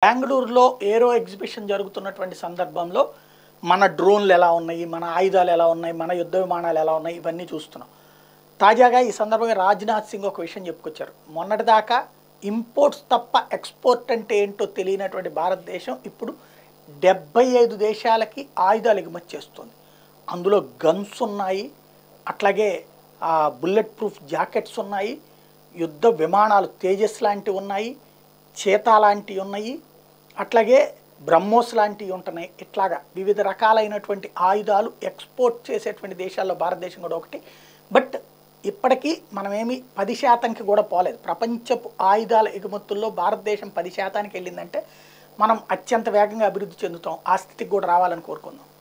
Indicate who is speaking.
Speaker 1: బెంగళూరులో ఏరో ఎగ్జిబిషన్ జరుగుతున్నటువంటి సందర్భంలో మన డ్రోన్లు ఎలా ఉన్నాయి మన ఆయుధాలు ఎలా ఉన్నాయి మన యుద్ధ విమానాలు ఎలా ఉన్నాయి ఇవన్నీ చూస్తున్నాం తాజాగా ఈ సందర్భంగా రాజ్నాథ్ సింగ్ ఒక విషయం చెప్పుకొచ్చారు మొన్నటిదాకా ఇంపోర్ట్స్ తప్ప ఎక్స్పోర్ట్ అంటే ఏంటో తెలియనటువంటి భారతదేశం ఇప్పుడు డెబ్బై ఐదు దేశాలకి ఆయుధాలు ఎగుమతి చేస్తుంది అందులో గన్స్ ఉన్నాయి అట్లాగే ఆ, బుల్లెట్ ప్రూఫ్ జాకెట్స్ ఉన్నాయి యుద్ధ విమానాలు తేజస్ లాంటివి ఉన్నాయి చేతా లాంటివి ఉన్నాయి అట్లాగే బ్రహ్మోస్ లాంటివి ఉంటున్నాయి ఇట్లాగా వివిధ రకాలైనటువంటి ఆయుధాలు ఎక్స్పోర్ట్ చేసేటువంటి దేశాల్లో భారతదేశం కూడా ఒకటి బట్ ఇప్పటికీ మనమేమి పది శాతంకి కూడా పోలేదు ప్రపంచపు ఆయుధాల ఎగుమతుల్లో భారతదేశం పది శాతానికి వెళ్ళిందంటే మనం అత్యంత వేగంగా అభివృద్ధి చెందుతాం ఆ స్థితికి కూడా రావాలని కోరుకుందాం